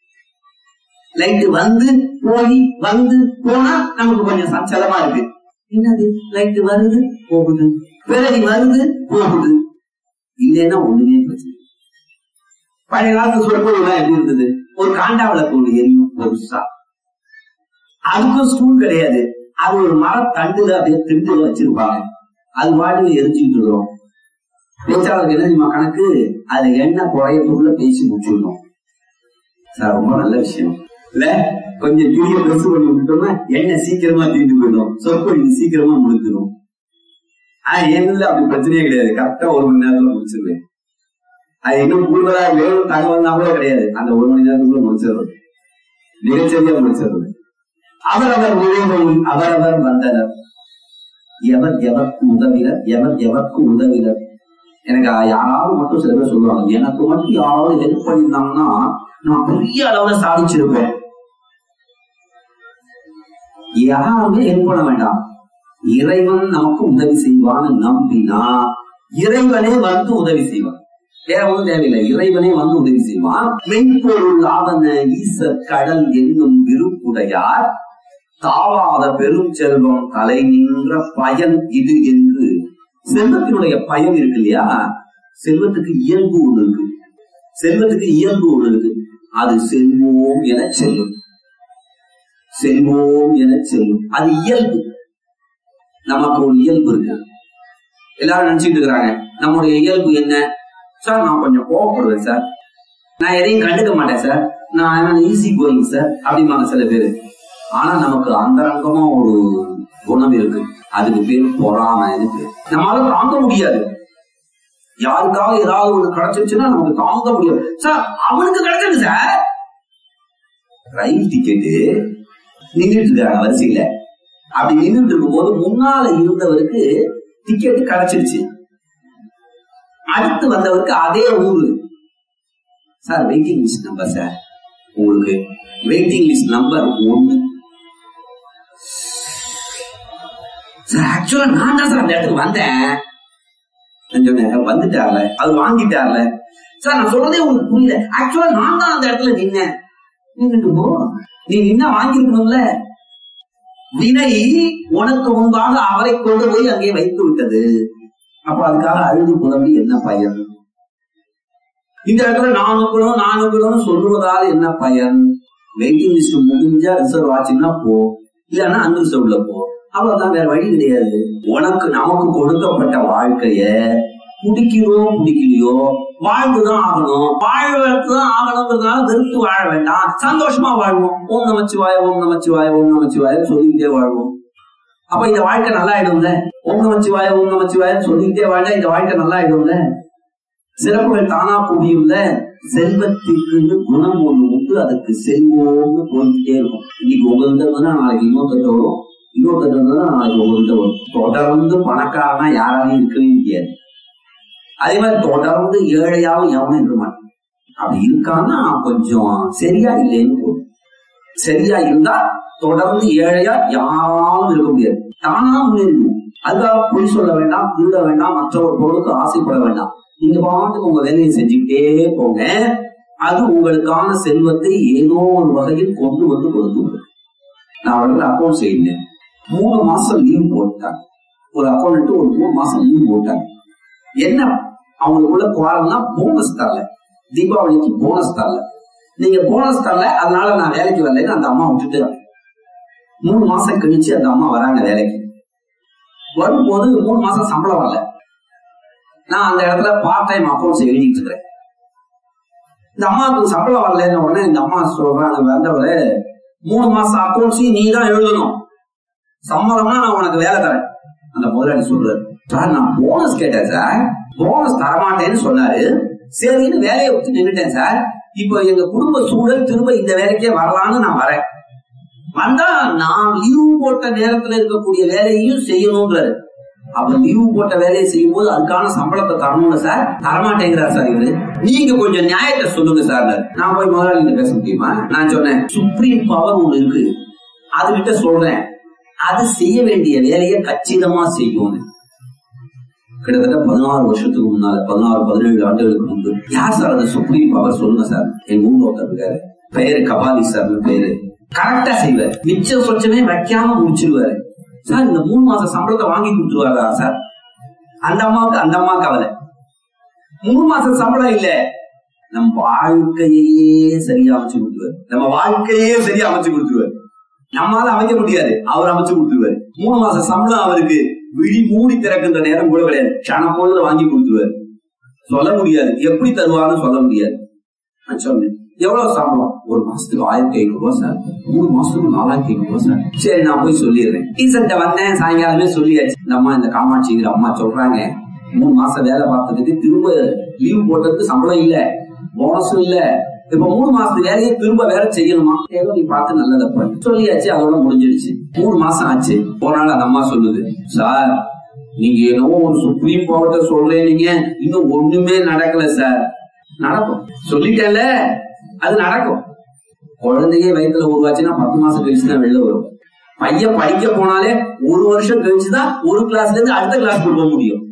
லைட் வந்து போய் வந்து போனா நமக்கு கொஞ்சம் சஞ்சலமா இருக்கு என்னது லைட் வருது போகுது பிறவி வருது போகுது இல்லைன்னா ஒண்ணுமே பிரச்சனை இல்லை. பழைய காலத்து சொற்பொழிவுலாம் எப்படி இருந்தது ஒரு காண்டா விளக்கு ஒண்ணு எரியும் பெருசா அதுக்கும் ஸ்கூல் கிடையாது அது ஒரு மரத்தண்டுல அப்படியே திண்டுல வச்சிருப்பாங்க அது பாட்டுக்கு எரிஞ்சுக்கிட்டு இருக்கிறோம் பேச்சாளருக்கு என்ன தெரியுமா கணக்கு அதுல எண்ணெய் குறையத்துக்குள்ள பேசி முடிச்சிடணும் சார் ரொம்ப நல்ல விஷயம் இல்ல கொஞ்சம் ஜூலிய பெருசு பண்ணி விட்டோம்னா எண்ணெய் சீக்கிரமா தீர்ந்து போயிடும் சொற்பொழிவு சீக்கிரமா முடிஞ்சிடும் ஆனா என்னல அப்படி பிரச்சனையே கிடையாது கரெக்டா ஒரு மணி நேரத்துல முடிச்சிருவேன் அது இன்னும் கூடுதலா வேணும் தகவல்னா கூட கிடையாது அந்த ஒரு மணி நேரத்துக்குள்ள முடிச்சிடுறது மிகச்சரியா முடிச்சிடுறது அவரவர் உழைவையில் அவரவர் வந்தனர் எவர் எவர்க்கு உதவினர் எவர் எவர்க்கு உதவினர் எனக்கு யாராவது மட்டும் சில பேர் சொல்லுவாங்க எனக்கு மட்டும் யாராவது ஹெல்ப் பண்ணியிருந்தாங்கன்னா நான் பெரிய அளவுல சாதிச்சிருப்பேன் யாருமே ஹெல்ப் பண்ண வேண்டாம் இறைவன் நமக்கு உதவி செய்வான்னு நம்பினா இறைவனே வந்து உதவி செய்வான் வேற ஒன்றும் தேவையில்லை இறைவனே வந்து உதவி செய்வான் மென்பொருள் ஆவன ஈசர் கடல் என்னும் விருப்புடையார் தாவாத பெரும் செல்வம் தலை நின்ற பயன் இது என்று செல்வத்தினுடைய பயன் இருக்கு இல்லையா செல்வத்துக்கு இயல்பு ஒண்ணு இருக்கு செல்வத்துக்கு இயல்பு ஒண்ணு இருக்கு அது செல்வோம் என செல்லும் செல்வோம் என செல்லும் அது இயல்பு நமக்கு ஒரு இயல்பு இருக்கு எல்லாரும் நினைச்சிட்டு இருக்கிறாங்க நம்முடைய இயல்பு என்ன சார் நான் கொஞ்சம் கோவப்படுவேன் சார் நான் எதையும் கண்டுக்க மாட்டேன் சார் நான் ஈஸி கோயிங் சார் அப்படிம்பாங்க சில பேரு ஆனா நமக்கு அந்தரங்கமா ஒரு குணம் இருக்கு அதுக்கு பேர் பொறாமைன்னு பேர் நம்மளால தாங்க முடியாது யாருக்காவது ஏதாவது ஒண்ணு கிடைச்சிருச்சுன்னா நமக்கு தாங்க முடியாது சார் அவனுக்கு கிடைச்சிருக்கு சார் ரயில் டிக்கெட்டு நின்றுட்டு இருக்காங்க வரிசையில அப்படி நின்றுட்டு இருக்கும் போது முன்னால இருந்தவருக்கு டிக்கெட் கிடைச்சிருச்சு அடுத்து வந்தவருக்கு அதே ஊரு sir waiting list number sir உங்களுக்கு வெயிட்டிங் லிஸ்ட் நம்பர் ஒன்னு சார் ஆக்சுவலா நான் தான் சார் அந்த இடத்துக்கு வந்தேன் நான் சொன்னேன் வந்துட்டார்ல அது வாங்கிட்டார்ல சார் நான் சொல்றதே உங்களுக்கு புரியல ஆக்சுவலா நான் தான் அந்த இடத்துல நின்னேன் நின்னுட்டு போ நீ நின்னா வாங்கிருக்கணும்ல வினை உனக்கு முன்பாக அவரை கொண்டு போய் அங்கே வைத்து விட்டது அப்ப அதுக்காக அழுது புலம்பி என்ன பயன் இந்த இடத்துல நான் நோக்கணும் நான் நோக்கணும்னு சொல்லுவதால் என்ன பயன் வெயிட்டிங் லிஸ்ட் முடிஞ்சா ரிசர்வ் ஆச்சுன்னா போ இல்லன்னா அன்ரிசர்வ்ல போ அவ்வளவுதான் வேற வழி கிடையாது உனக்கு நமக்கு கொடுக்கப்பட்ட வாழ்க்கைய பிடிக்கிறோம் பிடிக்கலையோ வாழ்ந்துதான் ஆகணும் வாழ்வதான் ஆகணுங்கிறதுனால வெறுத்து வாழ வேண்டாம் சந்தோஷமா வாழ்வோம் ஓம் நமச்சிவாய ஓம் நமச்சிவாய ஓம் நமச்சிவாய சொல்லிக்கிட்டே வாழ்வோம் அப்ப இந்த வாழ்க்கை நல்லா ஆயிடும்ல ஓம் நமச்சிவாய ஓம் நமச்சிவாய சொல்லிக்கிட்டே வாழ்ந்தா இந்த வாழ்க்கை நல்லா ஆயிடும்ல சிறப்புகள் தானா குவியும்ல செல்வத்திற்கு குணம் ஒண்ணு உண்டு அதுக்கு செல்வோம்னு போய்கிட்டே இருக்கும் இன்னைக்கு உங்கள்கிட்ட இருந்தா நாளைக்கு இன்னொருத்தர் வரும் இன்னொருத்தர் இருந்தா நாளைக்கு உங்கள்கிட்ட வரும் தொடர்ந்து பணக்காரனா யாராலையும் இருக்கவே முடியாது அதே மாதிரி தொடர்ந்து ஏழையாவும் எவனும் இருக்க மாட்டான் அப்படி இருக்கான்னா கொஞ்சம் சரியா இல்லைன்னு தோணும். சரியா இருந்தா தொடர்ந்து ஏழையா யாரும் இருக்க முடியாது தானா முன்னேறணும் அதுக்காக பொய் சொல்ல வேண்டாம் திருட வேண்டாம் மற்றவர் பொருளுக்கு ஆசைப்பட வேண்டாம் நீங்க பாட்டுக்கு உங்க வேலையை செஞ்சுக்கிட்டே போங்க அது உங்களுக்கான செல்வத்தை ஏதோ ஒரு வகையில் கொண்டு வந்து கொடுத்து நான் அவர்கள் அக்கௌண்ட் செய்தேன் மூணு மாசம் லீவ் போட்டாங்க ஒரு அக்கௌண்ட் ஒரு மூணு மாசம் லீவ் போட்டாங்க என்ன அவங்களுக்குள்ள குவாரம்னா போனஸ் தரல தீபாவளிக்கு போனஸ் தரல நீங்க போனஸ் தரல அதனால நான் வேலைக்கு வரலைன்னு அந்த அம்மா விட்டுட்டு மூணு மாசம் கழிச்சு அந்த அம்மா வராங்க வேலைக்கு வரும்போது மூணு மாசம் சம்பளம் வரல நான் அந்த இடத்துல பார்ட் டைம் அக்கௌண்ட்ஸ் எழுதிட்டு இருக்கிறேன் இந்த அம்மாவுக்கு சம்பளம் வரலன்னு உடனே இந்த அம்மா சொல்றாங்க வந்தவரு மூணு மாசம் அக்கௌண்ட்ஸையும் நீ தான் எழுதணும் சம்பளம்னா நான் உனக்கு வேலை தரேன் அந்த முதலாளி சொல்றாரு சார் நான் போனஸ் கேட்டேன் சார் போனஸ் தரமாட்டேன்னு சொன்னாரு சரின்னு வேலையை விட்டு நின்னுட்டேன் சார் இப்போ எங்க குடும்ப சூழல் திரும்ப இந்த வேலைக்கே வரலான்னு நான் வரேன் வந்தா நான் லீவு போட்ட நேரத்துல இருக்கக்கூடிய வேலையையும் செய்யணும்ன்றாரு அப்ப லீவு போட்ட வேலையை செய்யும் போது அதுக்கான சம்பளத்தை தரணும்ல சார் தரமாட்டேங்கிறார் சார் இவரு நீங்க கொஞ்சம் நியாயத்தை சொல்லுங்க சார் நான் போய் முதலாளி பேச முடியுமா நான் சொன்னேன் சுப்ரீம் பவர் ஒண்ணு இருக்கு அதுகிட்ட சொல்றேன் அது செய்ய வேண்டிய வேலையை கச்சிதமா செய்யும் கிட்டத்தட்ட பதினாறு வருஷத்துக்கு முன்னால பதினாறு பதினேழு ஆண்டுகளுக்கு முன்பு யார் சார் அந்த சுப்ரீம் பவர் சொல்லுங்க சார் என் ஊர் ஒருத்தர் இருக்காரு பெயரு கபாலி சார் பேரு கரெக்டா செய்வார் மிச்சம் சொச்சமே வைக்காம முடிச்சிருவாரு சார் இந்த மூணு மாசம் சம்பளத்தை வாங்கி கொடுத்துருவாரா சார் அந்த அம்மாவுக்கு அந்த அம்மா கவலை மூணு மாசம் சம்பளம் இல்ல நம் வாழ்க்கையே சரியா அமைச்சு கொடுத்துருவாரு நம்ம வாழ்க்கையே சரியா அமைச்சு கொடுத்துருவாரு நம்மளால அமைக்க முடியாது அவர் அமைச்சு கொடுத்துருவாரு மூணு மாசம் சம்பளம் அவருக்கு விழி மூடி திறக்கின்ற நேரம் கூட கிடையாது கண பொழுது வாங்கி கொடுத்துருவாரு சொல்ல முடியாது எப்படி தருவான்னு சொல்ல முடியாது நான் சொன்னேன் எவ்வளவு சம்பளம் ஒரு மாசத்துக்கு ஆயிரத்தி ஐநூறு ரூபாய் சார் மூணு மாசத்துக்கு நாலாயிரத்தி ஐநூறு ரூபாய் சார் சரி நான் போய் சொல்லிடுறேன் டீசன்ட்ட வந்தேன் சாயங்காலமே சொல்லியாச்சு இந்த அம்மா இந்த காமாட்சிங்கிற அம்மா சொல்றாங்க மூணு மாசம் வேலை பார்த்ததுக்கு திரும்ப லீவ் போட்டதுக்கு சம்பளம் இல்ல போனஸும் இல்ல இப்ப மூணு மாசத்து வேலையை திரும்ப வேற செய்யணுமா ஏதோ நீ பார்த்து நல்லதை பண்ணு சொல்லியாச்சு அதோட முடிஞ்சிடுச்சு மூணு மாசம் ஆச்சு போனாலும் அந்த அம்மா சொல்லுது சார் நீங்க என்னவோ ஒரு சுப்ரீம் பவர்ட்ட சொல்றீங்க இன்னும் ஒண்ணுமே நடக்கல சார் நடக்கும் சொல்லிட்டேன்ல அது நடக்கும் குழந்தையே வயிற்றுல உருவாச்சுன்னா பத்து மாசம் கழிச்சு தான் வெளில வரும் பையன் படிக்க போனாலே ஒரு வருஷம் கழிச்சுதான் ஒரு கிளாஸ்ல இருந்து அடுத்த கிளாஸ் போக முடியும்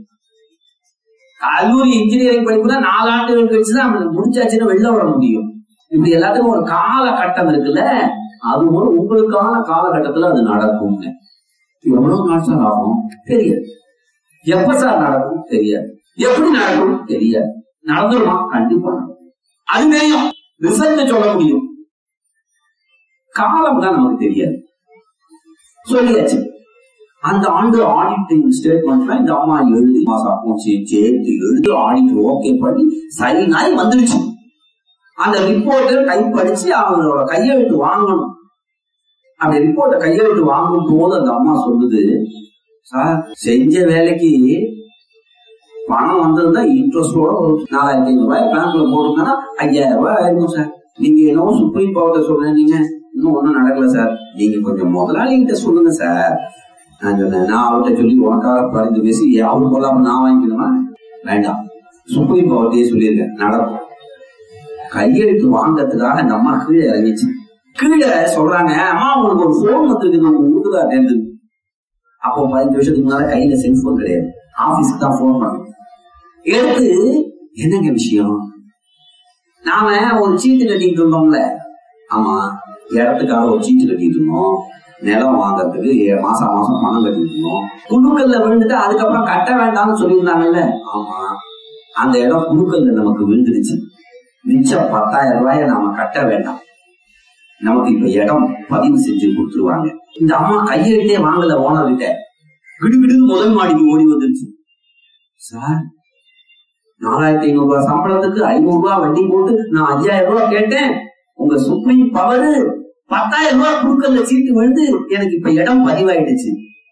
கல்லூரி இன்ஜினியரிங் படிப்புனா நாலு ஆண்டுகள் கழிச்சுதான் அவனுக்கு முடிச்சாச்சுன்னா வெளில வர முடியும் இப்படி எல்லாத்துக்கும் ஒரு காலகட்டம் இருக்குல்ல அது ஒரு உங்களுக்கான காலகட்டத்துல அது நடக்கும் எவ்வளவு நாள் சார் ஆகும் தெரியாது எப்ப சார் நடக்கும் தெரியாது எப்படி நடக்கும் தெரியாது நடந்துருமா கண்டிப்பா நடக்கும். அது தெரியும் ரிசல்ட் சொல்ல முடியும் காலம் தான் நமக்கு தெரியாது சொல்லியாச்சு அந்த ஆண்டு ஆடிட்டிங் ஸ்டேட்மெண்ட்ல இந்த அம்மா எழுதி மாசம் அக்கௌண்ட்ஸ் சேர்த்து எழுதி ஆடிட் ஓகே பண்ணி சைன் ஆகி வந்துடுச்சு அந்த ரிப்போர்ட்டை டைப் படிச்சு அவங்களோட கையெழுத்து வாங்கணும் அப்படி ரிப்போர்ட்டை கையெழுத்து வாங்கும் போது அந்த அம்மா சொல்லுது சார் செஞ்ச வேலைக்கு பணம் வந்திருந்தா இன்ட்ரெஸ்டோட ஒரு நாலாயிரத்தி ஐநூறு ரூபாய் பேங்க்ல போட்டுருந்தா ஐயாயிரம் ரூபாய் ஆயிருக்கும் சார் நீங்க என்னவோ சுப்ரீம் கோர்ட்ட சொன்னீங்க இன்னும் ஒண்ணும் நடக்கல சார் நீங்க கொஞ்சம் முதலாளிகிட்ட சொல்லுங்க சார் நான் சொன்னேன் நான் அவர்கிட்ட சொல்லி உனக்காக பறிஞ்சு பேசி அவரு கொள்ளாம நான் வாங்கிக்கணுமா வேண்டாம் சுப்ரீம் கோர்ட்டையே சொல்லியிருக்கேன் நடக்கும் கையெழுத்து வாங்கறதுக்காக இந்த அம்மா கீழே இறங்கிச்சு கீழே சொல்றாங்க அம்மா உங்களுக்கு ஒரு போன் வந்துருக்கு உங்க வீட்டுக்கார இருந்து அப்போ பதினஞ்சு வருஷத்துக்கு முன்னால கையில செல்போன் கிடையாது ஆபீஸ்க்கு தான் போன் பண்ணணும் எடுத்து என்னங்க விஷயம் நாம ஒரு சீட்டு கட்டிட்டு இருந்தோம்ல ஆமா இடத்துக்காக ஒரு சீட்டு கட்டிட்டு இருந்தோம் நிலம் வாங்கறதுக்கு ஏ- மாசம் மாசம் பணம் கட்டிட்டு இருந்தோம் குழுக்கள்ல விழுந்துட்டு அதுக்கப்புறம் கட்ட வேண்டாம்னு சொல்லியிருந்தாங்கல்ல ஆமா அந்த இடம் குழுக்கள்ல நமக்கு விழுந்துருச்சு மிச்சம் பத்தாயிரம் ரூபாய நாம கட்ட வேண்டாம் நமக்கு இப்ப இடம் பதிவு செஞ்சு கொடுத்துருவாங்க இந்த அம்மா கையெழுத்தே வாங்கல ஓனர் கிட்ட கிடுகிடுன்னு முதல் மாடிக்கு ஓடி வந்துருச்சு சார் நாலாயிரத்தி ஐநூறு ரூபாய் சம்பளத்துக்கு ஐநூறு ரூபாய் வட்டி போட்டு நான் ஐயாயிரம் ரூபாய் கேட்டேன் உங்க சுப்ரீம் பவர் பத்தாயிரம் ரூபாய் குடுக்கல சீட்டு விழுந்து எனக்கு இப்ப இடம் பதிவாயிடுச்சு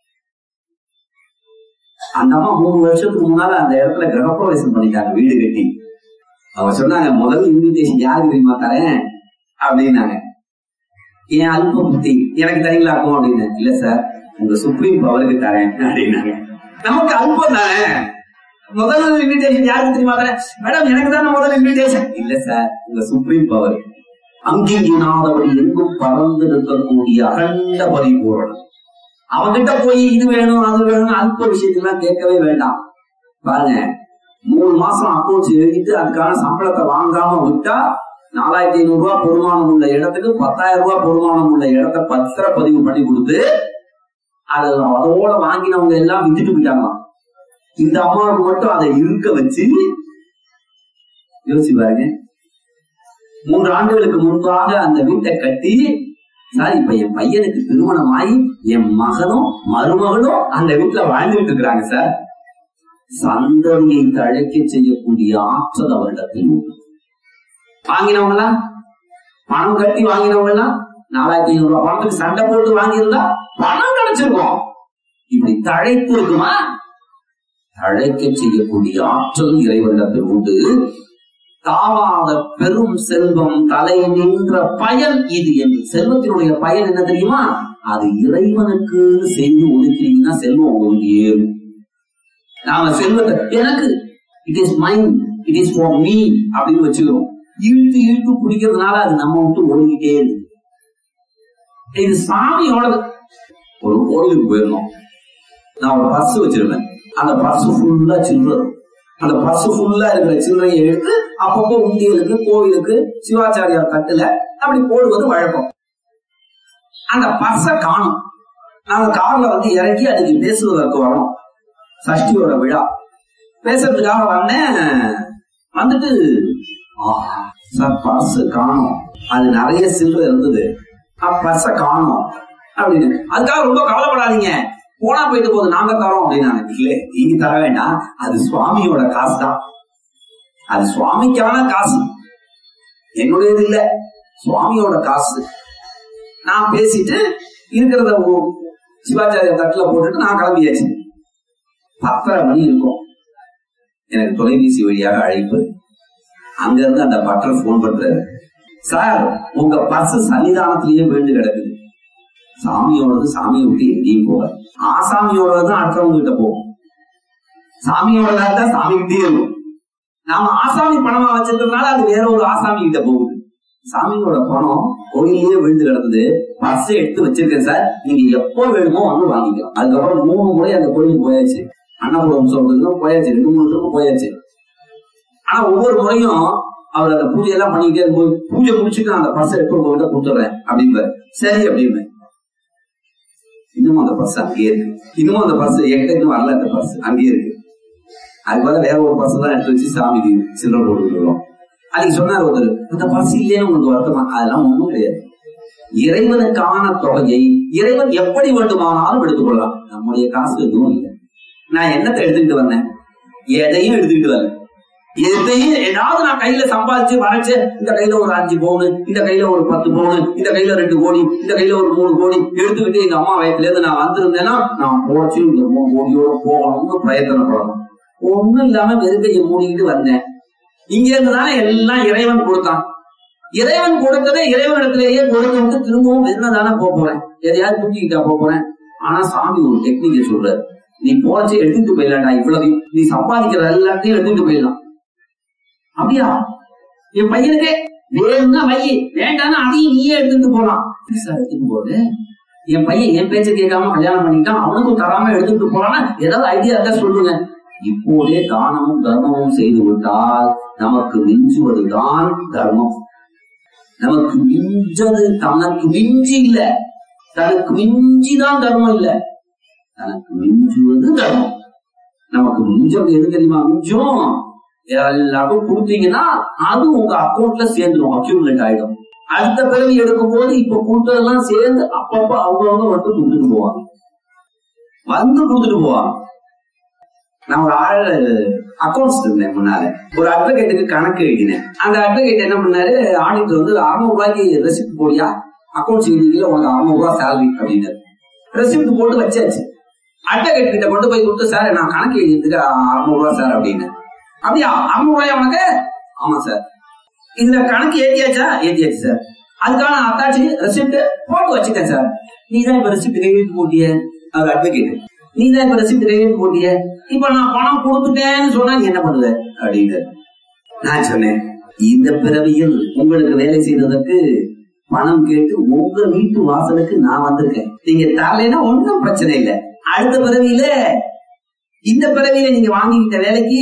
அந்த அம்மா மூணு வருஷத்துக்கு முன்னால அந்த இடத்துல கிரகப்பிரவேசம் பண்ணிட்டாங்க வீடு கட்டி அவங்க சொன்னாங்க முதல் இன்விடேஷன் யாருக்கு தெரியுமா தரேன் அப்படின்னாங்க ஏன் அல்ப புத்தி எனக்கு தரீங்களாக்கும் அப்படின்னு இல்ல சார் உங்க சுப்ரீம் பவருக்கு தரேன் அப்படின்னாங்க நமக்கு அல்பம் தானே முதல் இன்விடேஷன் யாருக்கு தெரியுமா தரேன் மேடம் எனக்கு தானே முதல் இன்விடேஷன் இல்ல சார் உங்க சுப்ரீம் பவர் அங்கியினாதபடி எங்கும் பறந்து இருக்கக்கூடிய அகண்ட பரிபூரணம் அவங்கிட்ட போய் இது வேணும் அது வேணும் அல்ப விஷயத்தெல்லாம் கேட்கவே வேண்டாம் பாருங்க மூணு மாசம் அக்கௌண்ட்ஸ் எழுதிட்டு அதுக்கான சம்பளத்தை வாங்காம விட்டா நாலாயிரத்தி ஐநூறு ரூபாய் பொறுமானம் உள்ள இடத்துக்கு பத்தாயிரம் ரூபாய் பொறுமானம் உள்ள இடத்த பத்திர பதிவு பண்ணி கொடுத்து அது அதோட வாங்கினவங்க எல்லாம் வித்துட்டு போயிட்டாங்களாம் இந்த அம்மாவுக்கு மட்டும் அதை இருக்க வச்சு யோசிச்சு பாருங்க மூன்று ஆண்டுகளுக்கு முன்பாக அந்த வீட்டை கட்டி சார் இப்ப என் பையனுக்கு திருமணம் ஆகி என் மகனும் மருமகனும் அந்த வீட்டுல வாழ்ந்துட்டு இருக்கிறாங்க சார் சந்ததியை தழைக்க செய்யக்கூடிய ஆற்றல் அவரிடத்தில் உண்டு வாங்கினவங்களா பணம் கட்டி வாங்கினவங்களா நாலாயிரத்தி ஐநூறு ரூபாய் பணத்துக்கு சண்டை போட்டு வாங்கியிருந்தா பணம் கிடைச்சிருக்கும் இப்படி தழைத்து இருக்குமா தழைக்க செய்யக்கூடிய ஆற்றல் இறைவனிடத்தில் உண்டு தாவாத பெரும் செல்வம் தலை நின்ற பயன் இது என்று செல்வத்தினுடைய பயன் என்ன தெரியுமா அது இறைவனுக்கு செய்து ஒதுக்கிறீங்கன்னா செல்வம் உங்களுக்கு ஏறும் நாம செல்வத்தை எனக்கு it is mind it is for me அப்படின்னு வச்சுக்கிறோம் இழுத்து இழுத்து குடிக்கிறதுனால அது நம்ம விட்டு ஓடிக்கிட்டே இருக்கு இது சாமியோடது ஒரு கோயிலுக்கு போயிருந்தோம் நான் ஒரு பர்ஸ் வச்சிருந்தேன் அந்த பர்ஸ் ஃபுல்லா சில்லறை அந்த பர்ஸ் ஃபுல்லா இருக்கிற சில்லறையை எடுத்து அப்பப்போ உண்டியலுக்கு கோவிலுக்கு சிவாச்சாரியார் தட்டுல அப்படி போடுவது வழக்கம் அந்த பர்ஸ காணும் நாங்க கார்ல வந்து இறங்கி அதுக்கு பேசுவதற்கு வரோம் சஷ்டியோட விழா பேசுறதுக்காக வந்தேன் வந்துட்டு ஆஹா, சார் பர்ஸ் காணும் அது நிறைய சில்லறை இருந்தது பர்ஸ காணும் அப்படின்னு அதுக்காக ரொம்ப கவலைப்படாதீங்க போனா போயிட்டு போகுது நாங்க தரோம் அப்படின்னாங்க இல்ல நீங்க தர வேண்டாம் அது சுவாமியோட காசு தான் அது சுவாமிக்கான காசு என்னுடையது இல்ல சுவாமியோட காசு நான் பேசிட்டு இருக்கிறத ஒ- சிவாச்சாரிய தட்டுல போட்டுட்டு நான் கிளம்பியாச்சு பத்தரை மணி இருக்கும் எனக்கு தொலைபேசி வழியாக அழைப்பு அங்க இருந்து அந்த பட்டர் போன் பண்றாரு சார் உங்க பர்ஸ் சன்னிதானத்திலேயே விழுந்து கிடக்குது சாமியோடது சாமியை விட்டு எங்கேயும் போகாது ஆசாமியோடது தான் அடுத்தவங்க கிட்ட போகும் சாமியோட தான் சாமி கிட்டே இருக்கும் நாம ஆசாமி பணமா வச்சிருக்கிறதுனால அது வேற ஒரு ஆசாமி கிட்ட போகுது சாமியோட பணம் கோயிலே விழுந்து கிடந்தது பர்ஸ் எடுத்து வச்சிருக்கேன் சார் நீங்க எப்போ வேணுமோ வந்து வாங்கிக்கலாம் அதுக்கப்புறம் மூணு முறை அந்த கோயிலுக்கு போயாச்சு அன்னபுரம் சொல்றதுக்கும் போயாச்சு ரெண்டு மூணு ட்ரிப்பு போயாச்சு ஆனா ஒவ்வொரு முறையும் அவர் அந்த பூஜை எல்லாம் பண்ணிக்கிட்டே இருக்கும்போது பூஜை முடிச்சுட்டு நான் அந்த பர்ஸ் எடுத்து உங்ககிட்ட கொடுத்துறேன் அப்படிம்பாரு சரி அப்படின்னு இன்னும் அந்த பர்ஸ் அங்கேயே இருக்கு இன்னும் அந்த பர்ஸ் என்கிட்ட இன்னும் வரல அந்த பர்ஸ் அங்கேயே இருக்கு அது போல வேற ஒரு பர்ஸ் தான் எடுத்து வச்சு சாமிக்கு சில்லறை போட்டுக்கிறோம் அன்னைக்கு சொன்னார் ஒருத்தர் அந்த பர்ஸ் இல்லைன்னு உங்களுக்கு வருத்தமா அதெல்லாம் ஒண்ணும் கிடையாது இறைவனுக்கான தொகையை இறைவன் எப்படி வேண்டுமானாலும் எடுத்துக்கொள்ளலாம் நம்முடைய காசு எதுவும் இல்லை நான் என்னத்தை எடுத்துக்கிட்டு வந்தேன் எதையும் எடுத்துக்கிட்டு வரல எதையும் ஏதாவது நான் கையில சம்பாதிச்சு வரைச்சு இந்த கையில ஒரு அஞ்சு பவுனு இந்த கையில ஒரு பத்து பவுனு இந்த கையில ரெண்டு கோடி இந்த கையில ஒரு மூணு கோடி எடுத்துக்கிட்டு எங்க அம்மா வயசுல இருந்து நான் வந்திருந்தேன்னா நான் போச்சு இந்த மூணு கோடியோட போகணும்னு பிரயத்தனப்படணும் ஒண்ணும் இல்லாம வெறுக்கையை மூடிக்கிட்டு வந்தேன் இங்க இருந்துதானே எல்லாம் இறைவன் கொடுத்தான் இறைவன் கொடுத்ததை இறைவனிடத்திலேயே கொடுத்து விட்டு திரும்பவும் வெறும் தானே போக போறேன் எதையாவது தூக்கிக்கிட்டா போக போறேன் ஆனா சாமி ஒரு டெக்னிக்கை சொல்றாரு நீ போச்சு எடுத்துட்டு போயிடலாம்டா இவ்வளவு நீ சம்பாதிக்கிற எல்லாத்தையும் எடுத்துட்டு போயிடலாம் அப்படியா என் பையனுக்கு வேணும்னா வை வேண்டாம்னா அதையும் நீயே எடுத்துட்டு போலாம் சார் எடுத்துட்டு போது என் பையன் என் பேச்ச கேட்காம கல்யாணம் பண்ணிட்டான் அவனுக்கும் தராம எடுத்துட்டு போறான்னா ஏதாவது ஐடியா இருந்தா சொல்லுங்க இப்போதே தானமும் தர்மமும் செய்து விட்டால் நமக்கு மிஞ்சுவதுதான் தர்மம் நமக்கு மிஞ்சது தனக்கு மிஞ்சி இல்ல தனக்கு மிஞ்சிதான் தர்மம் இல்ல தனக்கு மிஞ்சுவது தர்மம் நமக்கு மிஞ்சம் எது தெரியுமா மிஞ்சம் எல்லாருக்கும் கொடுத்தீங்கன்னா அது உங்க அக்கௌண்ட்ல சேர்ந்துடும் அக்யூமுலேட் ஆயிடும் அடுத்த பிறவி எடுக்கும் போது இப்ப கொடுத்ததெல்லாம் சேர்ந்து அப்பப்ப அவங்கவுங்க மட்டும் கொடுத்துட்டு போவாங்க வந்து கொடுத்துட்டு போவாங்க நான் ஒரு ஆள் அக்கௌண்ட்ஸ் இருந்தேன் முன்னால ஒரு அட்வொகேட்டுக்கு கணக்கு எழுதினேன் அந்த அட்வொகேட் என்ன பண்ணாரு ஆடிட்டர் வந்து அறுநூறு ரூபாய்க்கு ரெசிப்ட் போடியா அக்கௌண்ட்ஸ் எழுதிக்கல உனக்கு அறுநூறு ரூபாய் சேலரி அப்படின்னாரு ரெசிப்ட் போட்டு வச்சாச்சு அட்வொகேட் கிட்ட கொண்டு போய் கொடுத்து சார் நான் கணக்கு எழுதியதுக்கு அறுநூறு ரூபாய் சார் அப்படின்னு அப்படியா அறுநூறு ரூபாயா உனக்கு ஆமா சார் இதுல கணக்கு ஏத்தியாச்சா ஏத்தியாச்சு சார் அதுக்கான அத்தாட்சி ரெசிப்ட் போட்டு வச்சுட்டேன் சார் நீ தான் இப்ப ரெசிப்ட் கையெழுத்து போட்டிய அவர் அட்வொகேட் நீ தான் இப்ப ரெசிப்ட் கையெழுத்து போட்டிய இப்ப நான் பணம் கொடுத்துட்டேன்னு சொன்னா நீ என்ன பண்ணுவ அப்படின்னு நான் சொன்னேன் இந்த பிறவியில் உங்களுக்கு வேலை செய்ததற்கு பணம் கேட்டு உங்க வீட்டு வாசலுக்கு நான் வந்திருக்கேன் நீங்க தரலைன்னா ஒன்றும் பிரச்சனை இல்லை அடுத்த பிறவியில இந்த பிறவியில நீங்க வாங்கிக்கிட்ட வேலைக்கு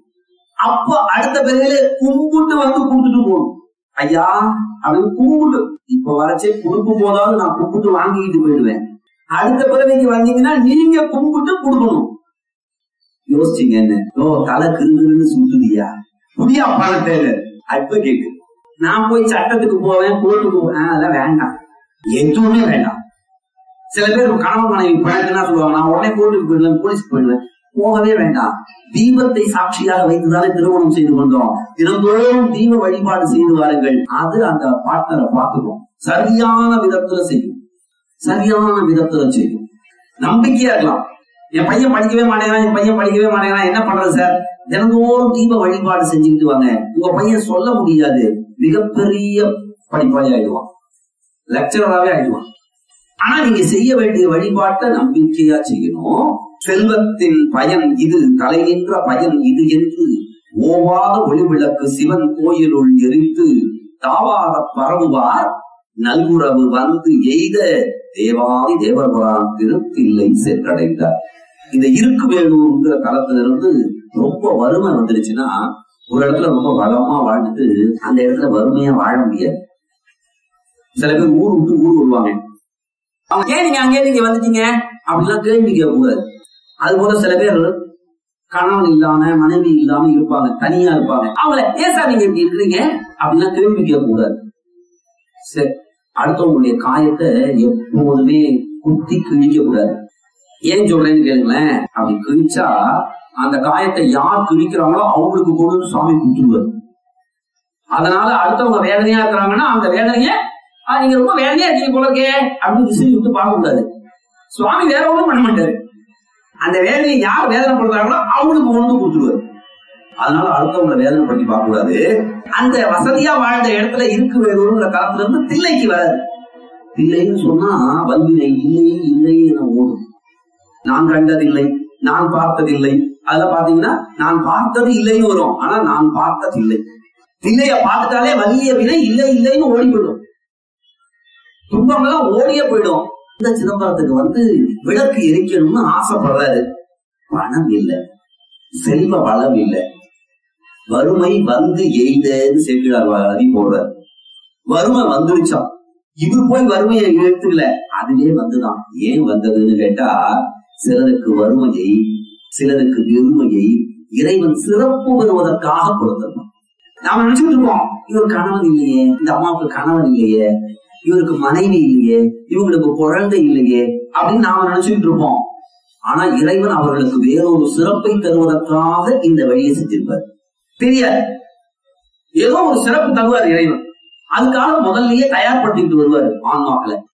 அப்ப அடுத்த பிறவியில கும்பிட்டு வந்து கொடுத்துட்டு போகணும் ஐயா அப்படின்னு கும்பிட்டு இப்ப வரைச்சே கொடுக்கும் போதாவது நான் கும்பிட்டு வாங்கிக்கிட்டு போயிடுவேன் அடுத்த பிறவிக்கு வந்தீங்கன்னா நீங்க கும்பிட்டு கொடுக்கணும் யோசிச்சீங்க என்ன ஓ தலை கிருங்குன்னு சுத்துதியா புதியா பணத்தை அட்வொகேட் நான் போய் சட்டத்துக்கு போவேன் கோர்ட்டுக்கு போவேன் அதெல்லாம் வேண்டாம் எதுவுமே வேண்டாம் சில பேர் கணவன் மனைவி பழக்கம்னா சொல்லுவாங்க நான் உடனே கோர்ட்டுக்கு போயிடுவேன் போலீஸ்க்கு போயிடுவேன் போகவே வேண்டாம் தீபத்தை சாட்சியாக வைத்துதானே திருமணம் செய்து கொண்டோம் தினந்தோறும் தீப வழிபாடு செய்து வாருங்கள் அது அந்த பார்ட்னரை பார்த்துக்கும் சரியான விதத்துல செய்யும் சரியான விதத்துல செய்யும் நம்பிக்கையா இருக்கலாம் என் பையன் படிக்கவே மாட்டேங்கிறான் என் பையன் படிக்கவே மாட்டேங்கிறான் என்ன பண்றது சார் தினந்தோறும் தீப வழிபாடு செஞ்சுக்கிட்டு வாங்க உங்க பையன் சொல்ல முடியாது மிகப்பெரிய படிப்பாளி ஆயிடுவான் லெக்சரராகவே ஆயிடுவான் ஆனா நீங்க செய்ய வேண்டிய வழிபாட்டை நம்பிக்கையா செய்யணும் செல்வத்தின் பயன் இது தலை நின்ற பயன் இது என்று ஓவாத ஒளிவிளக்கு சிவன் கோயிலுள் எரித்து தாவார பரவுவார் நல்குறவு வந்து எய்த தேவாதி தேவபுரான் திருத்தில்லை சென்றடைந்தார் இந்த இருக்கு வேணுங்கிற தளத்திலிருந்து ரொம்ப வறுமை வந்துருச்சுன்னா ஒரு இடத்துல ரொம்ப வளமா வாழ்ந்துட்டு அந்த இடத்துல வறுமையா வாழ முடியாது சில பேர் ஊர் விட்டு ஊர் வருவாங்க அவங்க ஏன் நீங்க அங்கே நீங்க வந்துட்டீங்க அப்படிலாம் கேள்வி கேட்கக்கூடாது அது போல சில பேர் கணவன் இல்லாம மனைவி இல்லாம இருப்பாங்க தனியா இருப்பாங்க அவங்கள ஏன் சார் நீங்க இப்படி இருக்கிறீங்க அப்படிலாம் கேள்வி கேட்கக்கூடாது சரி அடுத்தவங்களுடைய காயத்தை எப்போதுமே குத்தி கிழிக்க கூடாது ஏன் சொல்றேன்னு கேளுங்களேன் அப்படி கிழிச்சா அந்த காயத்தை யார் கிழிக்கிறாங்களோ அவங்களுக்கு கொண்டு சுவாமி குத்துருவார் அதனால அடுத்தவங்க வேதனையா இருக்கிறாங்கன்னா அந்த வேதனைய "ஆ, நீங்க ரொம்ப வேதனையா இருக்கீங்க போல இருக்கே அப்படின்னு விசிறி விட்டு பார்க்க கூடாது சுவாமி வேற ஒண்ணும் பண்ண மாட்டாரு அந்த வேதனையை யார் வேதனை பண்றாங்களோ அவங்களுக்கு கொண்டு கொடுத்துருவாரு அதனால அடுத்தவங்களை வேதனை பண்ணி பார்க்க கூடாது அந்த வசதியா வாழ்ந்த இடத்துல இருக்கு வேணுங்கிற காலத்துல இருந்து தில்லைக்கு வராது தில்லைன்னு சொன்னா வல்வினை இல்லை இல்லை என ஓடும் நான் கண்டதில்லை நான் பார்த்ததில்லை அதுல பாத்தீங்கன்னா நான் பார்த்தது இல்லைன்னு வரும் ஆனா நான் பார்த்ததில்லை தில்லைய பார்த்துட்டாலே வலிய வினை இல்லை இல்லைன்னு ஓடி போயிடும் துன்பம் எல்லாம் ஓடியே போயிடும் இந்த சிதம்பரத்துக்கு வந்து விளக்கு எரிக்கணும்னு ஆசைப்படுறாரு பணம் இல்லை செல்வ வளம் இல்லை வறுமை வந்து எய்தன்னு சேர்க்கிறார் அதி போடுறார் வறுமை வந்துருச்சாம் இவர் போய் வறுமையை எடுத்துக்கல அதுவே வந்துதான் ஏன் வந்ததுன்னு கேட்டா சிலருக்கு வறுமையை சிலருக்கு வெறுமையை இறைவன் சிறப்பு பெறுவதற்காக கொடுத்திருப்பான் நாம நினைச்சுட்டு இருக்கோம் இவர் கணவன் இல்லையே இந்த அம்மாவுக்கு கணவன் இல்லையே இவருக்கு மனைவி இல்லையே இவங்களுக்கு குழந்தை இல்லையே அப்படின்னு நாம நினைச்சுட்டு இருப்போம் ஆனா இறைவன் அவர்களுக்கு வேறொரு சிறப்பை தருவதற்காக இந்த வழியை செஞ்சிருப்பார் தெரியாது ஏதோ ஒரு சிறப்பு தருவார் இறைவன் அதுக்காக முதல்லயே தயார்படுத்திட்டு வருவார் ஆன்மாக்களை